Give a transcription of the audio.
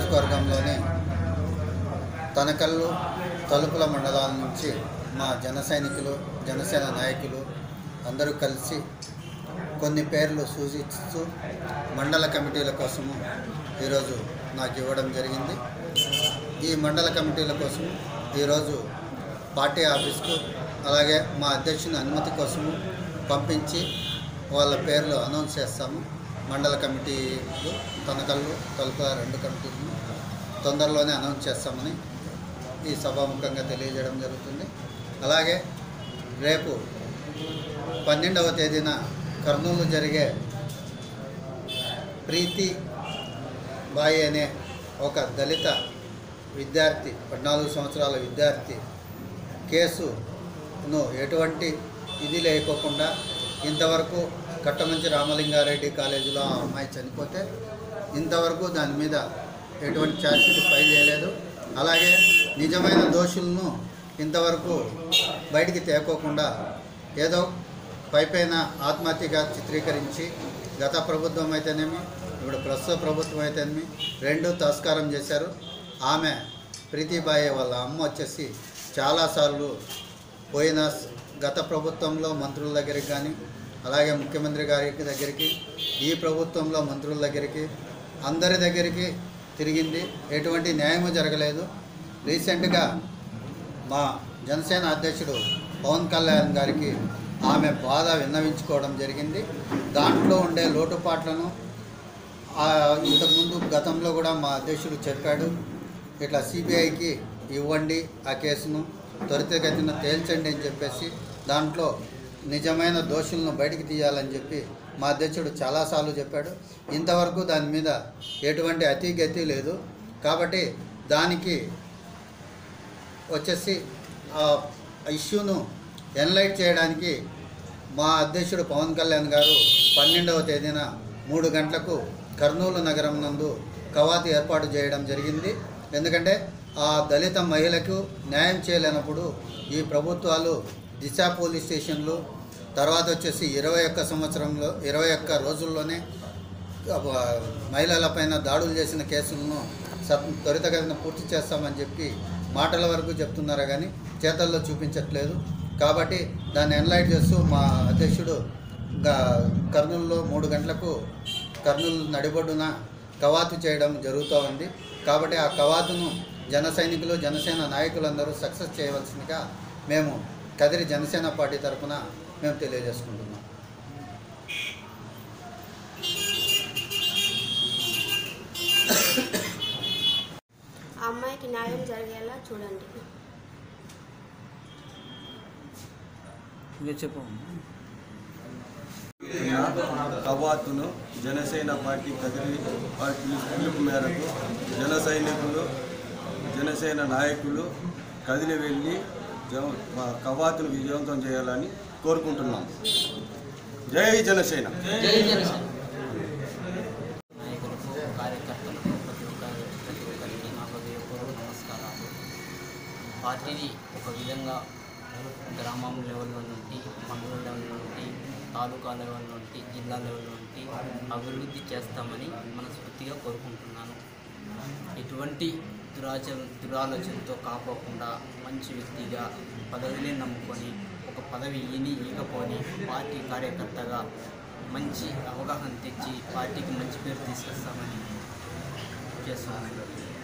నియోజకవర్గంలోని తనకల్లు తలుపుల మండలాల నుంచి మా జన సైనికులు జనసేన నాయకులు అందరూ కలిసి కొన్ని పేర్లు సూచిస్తూ మండల కమిటీల కోసము ఈరోజు నాకు ఇవ్వడం జరిగింది ఈ మండల కమిటీల కోసం ఈరోజు పార్టీ ఆఫీస్కు అలాగే మా అధ్యక్షుని అనుమతి కోసము పంపించి వాళ్ళ పేర్లు అనౌన్స్ చేస్తాము మండల కమిటీలు తనకల్లు తలుపుల రెండు కమిటీలను తొందరలోనే అనౌన్స్ చేస్తామని ఈ సభాముఖంగా తెలియజేయడం జరుగుతుంది అలాగే రేపు పన్నెండవ తేదీన కర్నూలు జరిగే ప్రీతి బాయి అనే ఒక దళిత విద్యార్థి పద్నాలుగు సంవత్సరాల విద్యార్థి కేసును ఎటువంటి ఇది లేకోకుండా ఇంతవరకు కట్టమంచి రామలింగారెడ్డి కాలేజీలో ఆ అమ్మాయి చనిపోతే ఇంతవరకు దాని మీద ఎటువంటి ఛార్జ్షీట్ ఫైల్ చేయలేదు అలాగే నిజమైన దోషులను ఇంతవరకు బయటికి తేకోకుండా ఏదో పైపైన ఆత్మహత్యగా చిత్రీకరించి గత ప్రభుత్వం అయితేనేమి ఇప్పుడు ప్రస్తుత ప్రభుత్వం అయితేనేమి రెండు తస్కారం చేశారు ఆమె ప్రీతిబాయి వాళ్ళ అమ్మ వచ్చేసి చాలాసార్లు పోయిన స- గత ప్రభుత్వంలో మంత్రుల దగ్గరికి కానీ అలాగే ముఖ్యమంత్రి గారి దగ్గరికి ఈ ప్రభుత్వంలో మంత్రుల దగ్గరికి అందరి దగ్గరికి తిరిగింది ఎటువంటి న్యాయము జరగలేదు రీసెంట్గా మా జనసేన అధ్యక్షుడు పవన్ కళ్యాణ్ గారికి ఆమె బాధ విన్నవించుకోవడం జరిగింది దాంట్లో ఉండే లోటుపాట్లను ఆ, ఇంతకుముందు గతంలో కూడా మా అధ్యక్షుడు చెప్పాడు ఇట్లా సిబిఐకి ఇవ్వండి ఆ కేసును త్వరితగతిన తేల్చండి అని చెప్పేసి దాంట్లో నిజమైన దోషులను బయటికి తీయాలని చెప్పి మా అధ్యక్షుడు చాలాసార్లు చెప్పాడు ఇంతవరకు దాని మీద ఎటువంటి అతి గతి లేదు కాబట్టి దానికి వచ్చేసి ఆ ఇష్యూను ఎన్లైట్ చేయడానికి మా అధ్యక్షుడు పవన్ కళ్యాణ్ గారు పన్నెండవ తేదీన మూడు గంటలకు కర్నూలు నగరం నందు కవాతు ఏర్పాటు చేయడం జరిగింది ఎందుకంటే ఆ దళిత మహిళకు న్యాయం చేయలేనప్పుడు ఈ ప్రభుత్వాలు దిశ పోలీస్ స్టేషన్లు తర్వాత వచ్చేసి ఇరవై ఒక్క సంవత్సరంలో ఇరవై ఒక్క రోజుల్లోనే ఆ, మహిళలపైన దాడులు చేసిన కేసులను సత్ త్వరితగతిన పూర్తి చేస్తామని చెప్పి మాటల వరకు చెప్తున్నారా కానీ చేతల్లో చూపించట్లేదు కాబట్టి దాన్ని ఎన్లైట్ చేస్తూ మా అధ్యక్షుడు గా- కర్నూలులో మూడు గంటలకు కర్నూలు నడిబొడ్డున కవాతు చేయడం జరుగుతూ ఉంది కాబట్టి ఆ కవాతును జన సైనికులు జనసేన నాయకులందరూ సక్సెస్ చేయవలసిందిగా మేము కదిరి జనసేన పార్టీ తరఫున మేము తెలియజేసుకుంటున్నాం ఆ అమ్మాయికి న్యాయం జరిగేలా చూడండి ఇంకా చెప్పు కవాతును జనసేన పార్టీ కదిరి పార్టీ పిలుపు మేరకు జన సైనికులు జనసేన నాయకులు కదిలి వెళ్ళి జ- మా కవాతును విజయవంతం చేయాలని కోరుకుంటున్నాం జై జనసేన నాయకులకు కార్యకర్తలకు ప్రతి ఒక్క ప్రతి ఒక్కరికి నా హృదయపూర్వక నమస్కారాలు పార్టీని ఒక విధంగా గ్రామం లెవెల్లో నుండి మండల లెవెల్ నుండి తాలూకా లెవెల్ నుండి జిల్లా లెవెల్ నుండి అభివృద్ధి చేస్తామని మనస్ఫూర్తిగా కోరుకుంటున్నాను ఎటువంటి దురాచ దురాలోచనతో కాకోకుండా మంచి వ్యక్తిగా పదవిని నమ్ముకొని ఒక పదవి ఈని ఈకపోని పార్టీ కార్యకర్తగా మంచి అవగాహన తెచ్చి పార్టీకి మంచి పేరు తీసుకొస్తామని చేస్తున్నాను